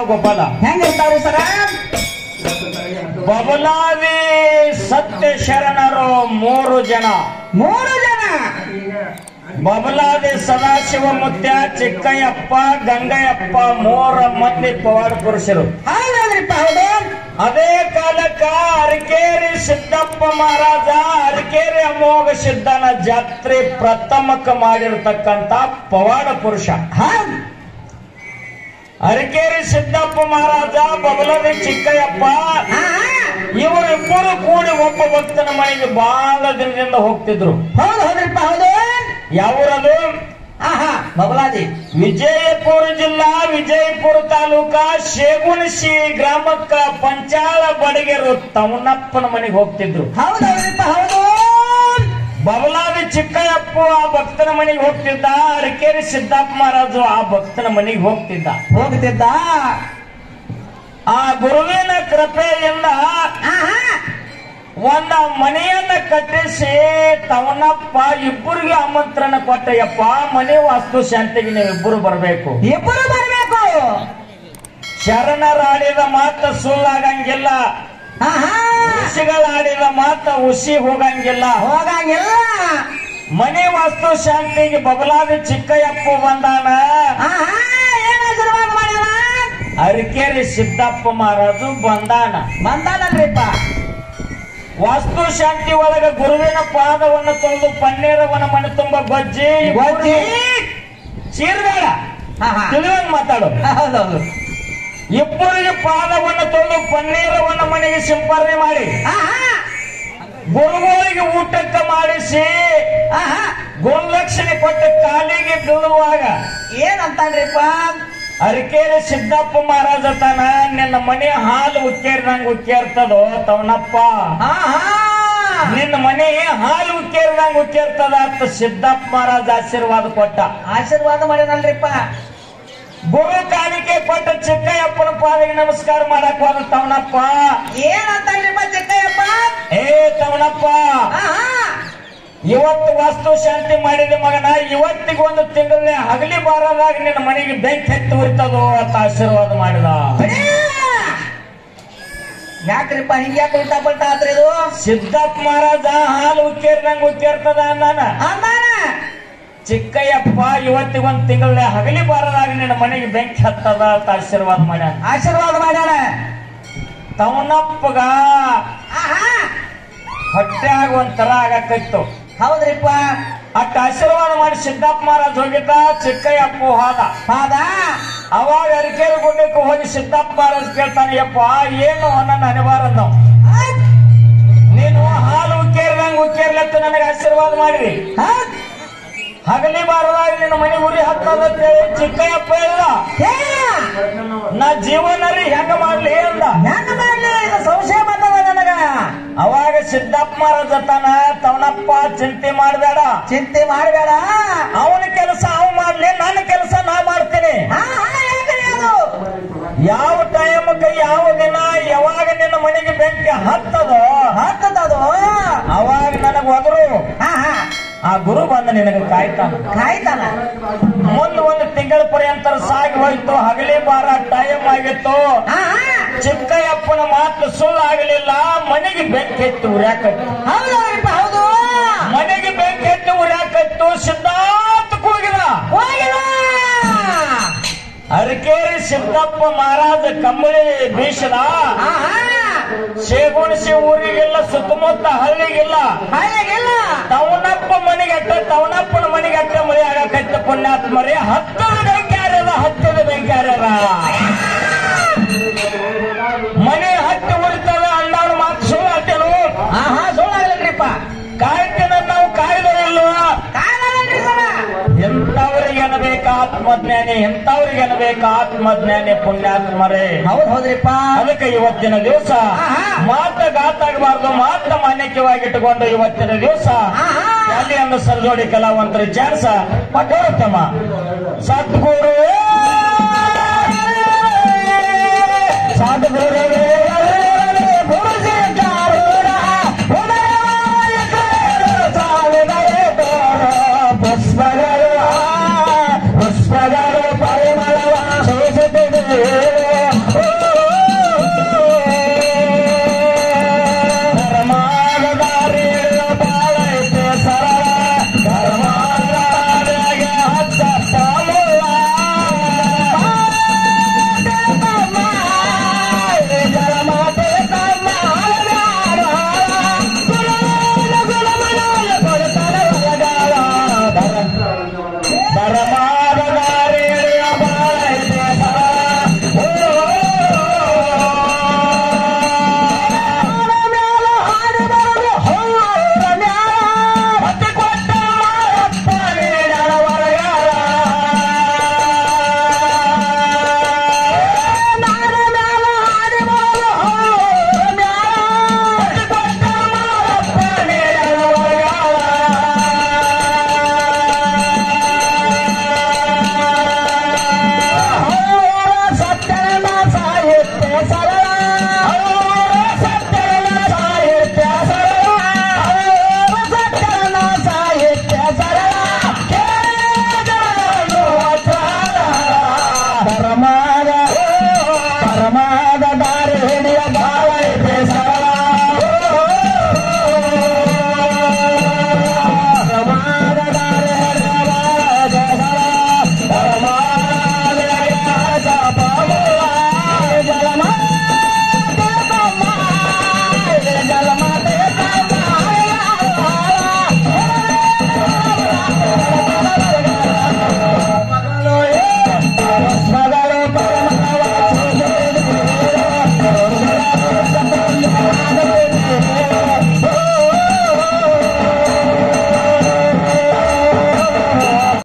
ಹೆಂಗಿರ್ತಾವ ಗೋಪಾಲ ಹೆಂಗಿರ್ತಾವ್ರಿ ಸರ ಬಬಲಾದಿ ಸತ್ಯ ಶರಣರು ಮೂರು ಜನ ಮೂರು ಜನ ಬಬಲಾದಿ ಸದಾಶಿವ ಮುತ್ಯ ಚಿಕ್ಕಯ್ಯಪ್ಪ ಗಂಗಯ್ಯಪ್ಪ ಮೂರ ಮಂದಿ ಪವಾಡ ಪುರುಷರು ಹೌದೌದ್ರಿಪ್ಪ ಹೌದು ಅದೇ ಕಾಲಕ್ಕ ಅರಕೇರಿ ಸಿದ್ದಪ್ಪ ಮಹಾರಾಜ ಅರಕೇರಿ ಅಮೋಘ ಸಿದ್ದನ ಜಾತ್ರೆ ಪ್ರಥಮಕ ಮಾಡಿರ್ತಕ್ಕಂತ ಪವಾಡ ಪುರುಷ ಹೌದ್ ಅರಕೇರಿ ಸಿದ್ದಪ್ಪ ಮಹಾರಾಜ ಬಬಲದಿ ಚಿಕ್ಕಯ್ಯಪ್ಪ ಹಾ ಇವರಿಬ್ಬರು ಕೂಡಿ ಒಬ್ಬ ಭಕ್ತನ ಮನೆಗೆ ಬಹಳ ದಿನದಿಂದ ಹೋಗ್ತಿದ್ರು ಹೌದು ಹೌದ್ರಿಪ್ಪ ಹೌದು ಯಾವೂರದು ಆಹಾ ಬಬಲಾದಿ ವಿಜಯಪುರ ಜಿಲ್ಲಾ ವಿಜಯಪುರ ತಾಲೂಕ ಶೇಗುಣಸಿ ಗ್ರಾಮಕ್ಕ ಪಂಚಾಳ ಬಡಗೆರು ತಮ್ಮನಪ್ಪನ ಮನೆಗೆ ಹೋಗ್ತಿದ್ರು ಹೌದೌದ್ರಿಪ್ಪ ಹೌದು ಬಬಲಾದಿ ಚಿಕ್ಕಯ್ಯಪ್ಪ ಆ ಭಕ್ತನ ಮನೆಗೆ ಹೋಗ್ತಿದ್ದ ಅರಕೇರಿ ಸಿದ್ದಪ್ಪ ಮಹಾರಾಜು ಆ ಭಕ್ತನ ಮನೆಗೆ ಹೋಗ್ತಿದ್ದ ಹೋಗ್ತಿದ್ದ ಆ ಗುರುವಿನ ಕೃಪೆಯಿಂದ ಆಹಾ ಒಂದ ಮನೆಯನ್ನ ಕಟ್ಟಿಸಿ ತವನಪ್ಪ ಇಬ್ಬರಿಗೆ ಆಮಂತ್ರಣ ಕೊಟ್ಟಯ್ಯಪ್ಪ ಮನೆ ವಾಸ್ತು ಶಾಂತಿಗೆ ನೀವಿಬ್ಬರು ಬರಬೇಕು ಇಬ್ಬರು ಬರ್ಬೇಕು ಶರಣರಾಡಿದ ಮಾತ ಸುಳ್ಳಾಗಂಗಿಲ್ಲ ಆಹಾ ಋಷಿಗಳಾಡಿದ ಮಾತ ಉಸಿ ಹೋಗಂಗಿಲ್ಲ ಹೋಗಂಗಿಲ್ಲ ಮನೆ ವಾಸ್ತು ಶಾಂತಿಗೆ ಬಬಲಾದಿ ಚಿಕ್ಕಯ್ಯಪ್ಪ ಬಂದಾನ ಆಹಾ ಏನ್ ಆಶೀರ್ವಾದ ಮಾಡ್ಯಾನ ಅರಕೇರಿ ಸಿದ್ದಪ್ಪ ಮಹಾರಾಜು ಬಂದಾನ ಬಂದಾನಲ್ರಿಪ್ಪ ವಾಸ್ತು ಶಾಂತಿ ಒಳಗ ಗುರುವಿನ ಪಾದವನ್ನು ತೊಳೆದು ಪನ್ನೀರವನ ಮನೆ ತುಂಬ ಗೊಜ್ಜಿ ಗೊಜ್ಜಿ. ಚೀರ್ಬೇಡ ಆಹಾ ತಿಳಿವಂಗ್ ಮಾತಾಡು ಹೌದೌದು ಇಬ್ಬರಿಗೆ ಪಾದವನ್ನು ತೊಳೆದು ಪನ್ನೀರವನ್ನ ಮನೆಗೆ ಸಿಂಪರಣೆ ಮಾಡಿ ಆಹಾ ಗುರುಗಳಿಗೆ ಊಟಕ್ಕ ಮಾಡಿಸಿ ಆಹಾ ಗುರುಲಕ್ಷಣೆ ಕೊಟ್ಟ ಕಾಲಿಗೆ ಬೀಳುವಾಗ ಏನಂತಾನ್ರಿಪ್ಪ ಅರಕೇರಿ ಸಿದ್ದಪ್ಪ ಮಹಾರಾಜ ತಾನ ನಿನ್ನ ಮನೆ ಹಾಲು ಉಕ್ಕೇರಿದಂಗ ಉಕ್ಕೇರ್ತದೋ ತವನಪ್ಪ ಆಹಾ ನಿನ್ನ ಮನೆ ಹಾಲು ಉಕ್ಕೇರಿದಂಗ ಉಕ್ಕೇರ್ತದ ಅಂತ ಸಿದ್ದಪ್ಪ ಮಹಾರಾಜ ಆಶೀರ್ವಾದ ಕೊಟ್ಟ ಆಶೀರ್ವಾದ ಮಾಡ್ಯಾನಲ್ರಿಪ್ಪ ಗುರು ಕಾಣಿಕೆ ಕೊಟ್ಟ ಚಿಕ್ಕಯ್ಯಪ್ಪನ ಪಾದಿಗೆ ನಮಸ್ಕಾರ ಮಾಡಕ್ ಹೋದ ತವನಪ್ಪ ಏನಂತಾನ್ರಿಪ್ಪ ಚಿಕ್ಕಯ್ಯಪ್ಪ ಏ ತವನಪ್ಪ ಆಹಾ ಇವತ್ತು ವಾಸ್ತು ಶಾಂತಿ ಮಾಡಿದ ಮಗನ ಇವತ್ತಿಗೆ ಒಂದು ತಿಂಗಳೇ ಹಗಲಿ ಬಾರದಾಗ ನಿನ್ನ ಮನೆಗೆ ಬೆಂಕಿ ಹತ್ತಿ ಉರಿತದೋ ಅಂತ ಆಶೀರ್ವಾದ ಮಾಡಿದ ಹೊಡೆ! ಯಾಕ್ರಿಪ್ಪ ಹಿಂಗ್ಯಾಕೆ ಉಲ್ಟಾ ಪಲ್ಟಾ ಆತ್ರಿ ಇದು ಸಿದ್ದಪ್ಪ ಮಹಾರಾಜ ಹಾಲು ಉಕ್ಕೇರ್ದಂಗ ಉಕ್ಕೇರ್ತದ ನಾನು ಅಂದಾನ ಚಿಕ್ಕಯ್ಯಪ್ಪ ಇವತ್ತಿಗೆ ಒಂದು ತಿಂಗಳೇ ಹಗಲಿ ಬಾರದಾಗ ನಿನ್ನ ಮನೆಗೆ ಬೆಂಕಿ ಹತ್ತದ ಅಂತ ಆಶೀರ್ವಾದ ಮಾಡ್ಯಾನ ಆಶೀರ್ವಾದ ಮಾಡ್ಯಾನ ತವನಪ್ಪಗ ಆಹಾ ಹೊಟ್ಟ್ಯಾಗ ಒಂಥರ ಆಗತ್ತಿತ್ತು ಹೌದ್ರಿಪ್ಪ ಅಟ್ಟ ಆಶೀರ್ವಾದ ಮಾಡಿ ಸಿದ್ದಪ್ಪ ಮಹಾರಾಜ್ ಹೋಗಿದ್ದ ಚಿಕ್ಕಯ್ಯಪ್ಪ ಹೋದ ಹೌದ ಅವಾಗ ಅರಿಕೆರೆ ಗುಡ್ಡಕ್ಕೆ ಹೋಗಿ ಸಿದ್ದಪ್ಪ ಮಹಾರಾಜ್ ಕೇಳ್ತಾನೆ ಯಪ್ಪ ಏನು ನನ್ನ ಅನಿವಾರ್ಯ ನೀನು ಹಾಲು ಉಕ್ಕೇರ್ದಂಗ ಉಕ್ಕೇರ್ಲತ್ತ ನನಗೆ ಆಶೀರ್ವಾದ ಮಾಡಿರಿ ಹಗಲಿ ಬಾರದಾಗ ನಿನ್ನ ಮನೆ ಉರಿ ಹತ್ತದ ಚಿಕ್ಕಯ್ಯಪ್ಪ ಇಲ್ಲ ನಾ ಜೀವನರಿ ಹೆಂಗ ಮಾಡ್ಲಿ ಅಂದ ಹೆಂಗ ಮಾಡ್ಲಿ ಇದು ಸಂಶಯ ಬಂದವ ನನಗ ಅವಾಗ ಸಿದ್ದಪ್ಪ ಮಹಾರಾಜ ತಾನ ತವನಪ್ಪ ಚಿಂತೆ ಮಾಡಬೇಡ ಚಿಂತೆ ಮಾಡಬೇಡ ಅವನ ಕೆಲಸ ಅವ ಮಾಡ್ಲಿ ನನ್ನ ಕೆಲಸ ನಾ ಮಾಡ್ತೀನಿ ಯಾವ ಟೈಮ್ಗೆ ಯಾವ ದಿನ ಯಾವಾಗ ನಿನ್ನ ಮನೆಗೆ ಬೆಂಕಿ ಹತ್ತದೋ ಹತ್ತದದು ಅವಾಗ ನನಗ ಒದರು ಹಾ ಹಾ ಆ ಗುರು ಬಂದ ನಿನಗೆ ಕಾಯ್ತಾನ ಕಾಯ್ತಾನ ಮುಂದ್ ಒಂದು ತಿಂಗಳ ಪರ್ಯಂತರ ಸಾಗಿ ಹೋಯ್ತು ಹಗಲಿ ಬಾರ ಟೈಮ್ ಆಗಿತ್ತು ಹಾ ಹಾ ಚಿಕ್ಕಯ್ಯಪ್ಪನ ಮಾತು ಸುಳ್ಳಾಗಲಿಲ್ಲ ಮನೆಗೆ ಬೆಂಕಿ ಎತ್ತು ಉರ್ಯಾಕತ್ತು ಹೌದೌದ್ರಿಪ್ಪ ಹೌದು ಮನೆಗೆ ಬೆಂಕಿ ಎತ್ತು ಉರ್ಯಾಕತ್ತು ಸಿದ್ಧಾರ್ಥ ಕೂಗಿದ ಹೋಗಿಲ್ಲ ಅರಕೇರಿ ಸಿದ್ದಪ್ಪ ಮಹಾರಾಜ ಕಂಬಳಿ ಬೀಸದ ಹಾ ಹಾ ಶೇಗುಣಿಸಿ ಊರಿಗೆಲ್ಲ ಸುತ್ತಮುತ್ತ ಹಳ್ಳಿಗೆಲ್ಲ ಹಾಗಿಲ್ಲ ತವನಪ್ಪ ಮನೆಗೆ ಅಟ್ಟ ತವನಪ್ಪನ ಮನೆಗೆ ಅಟ್ಟ ಮಳೆ ಆಗಕೈತ ಪುಣ್ಯಾತ್ಮರಿ ಹತ್ತದ ಬೆಂಕಿ ಯಾರ್ಯದ ಹತ್ತದ ಬೆಂಕಿ ಯಾರ್ಯದ ಮನೆ ಹತ್ತಿ ಉರಿತದ ಅಣ್ಣವ್ರ ಮಾತು ಸುಳ್ಳು ಹತ್ತೇನು ಹಾ ಹಾ ಸುಳ್ಳಾಗಲ್ರಿಪ್ಪ ಕಾಯ್ತೇನ ನಾವು ಕಾಯ್ದರಿಲ್ವಾ ಕಾಯಲ್ರಿ ಸರ ಎಂತವ್ರಿಗೆ ಅನ್ಬೇಕ ಆತ್ಮಜ್ಞಾನಿ ಎಂತವ್ರಿಗೆ ಅನ್ಬೇಕ ಆತ್ಮಜ್ಞಾನಿ ಪುಣ್ಯಾತ್ಮರೇ ಹೌದ್ ಹೌದ್ರಿಪ್ಪ ಅದಕ್ಕೆ ಇವತ್ತಿನ ದಿವಸ ಆಹಾ. ಮಾತ ಗಾತಾಗಬಾರ್ದು ಮಾತ ಮಾನ್ಯವಾಗಿಟ್ಟುಕೊಂಡು ಇವತ್ತಿನ ದಿವಸ ಆಹಾ. ಅಲ್ಲಿ ಒಂದು ಸರ್ಜೋಡಿ ಕಲಾವಂತರ ಚಾನ್ಸ ಪಟೋತ್ತಮ ಸದ್ಗುರು